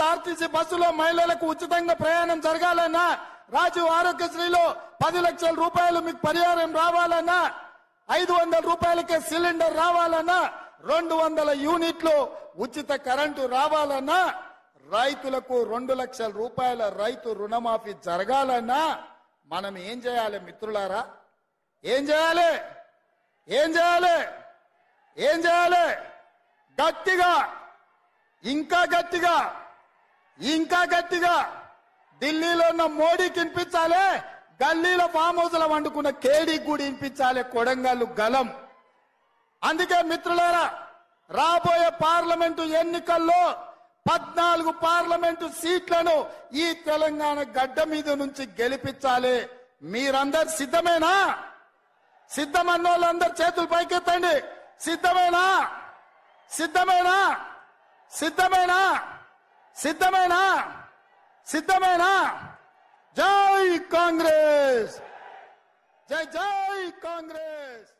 RTC బస్సులో మహిళలకు ఉచితంగా ప్రయాణం జరగాలన్నా రాజీవ్ ఆరోగ్యశ్రీలో పది లక్షల రూపాయలు మీకు పరిహారం రావాలన్నా ఐదు వందల రూపాయలకే సిలిండర్ రావాలన్నా రెండు వందల యూనిట్లు ఉచిత కరెంటు రావాలన్నా రైతులకు రెండు లక్షల రూపాయల రైతు రుణమాఫీ జరగాలన్నా మనం ఏం చేయాలి మిత్రులారా ఏం చేయాలి ఏం చేయాలి ఏం చేయాలి గట్టిగా ఇంకా గట్టిగా ఇంకా గట్టిగా ఢిల్లీలో ఉన్న మోడీకి వినిపించాలి గల్లీలో ఫామ్ హౌస్ లో వండుకున్న కేడీకి కూడా వినిపించాలి కొడంగల్లు గలం అందుకే మిత్రులారా రాబోయే పార్లమెంటు ఎన్నికల్లో పద్నాలుగు పార్లమెంటు సీట్లను ఈ తెలంగాణ గడ్డ మీద నుంచి గెలిపించాలి మీరందరు సిద్ధమేనా సిద్ధమన్న వాళ్ళందరు చేతులు పైకెత్తండి సిద్ధమేనా సిద్ధమేనా సిద్ధమేనా సిద్ధమేనా సిద్ధమేనా జై కాంగ్రెస్ జై జై కాంగ్రెస్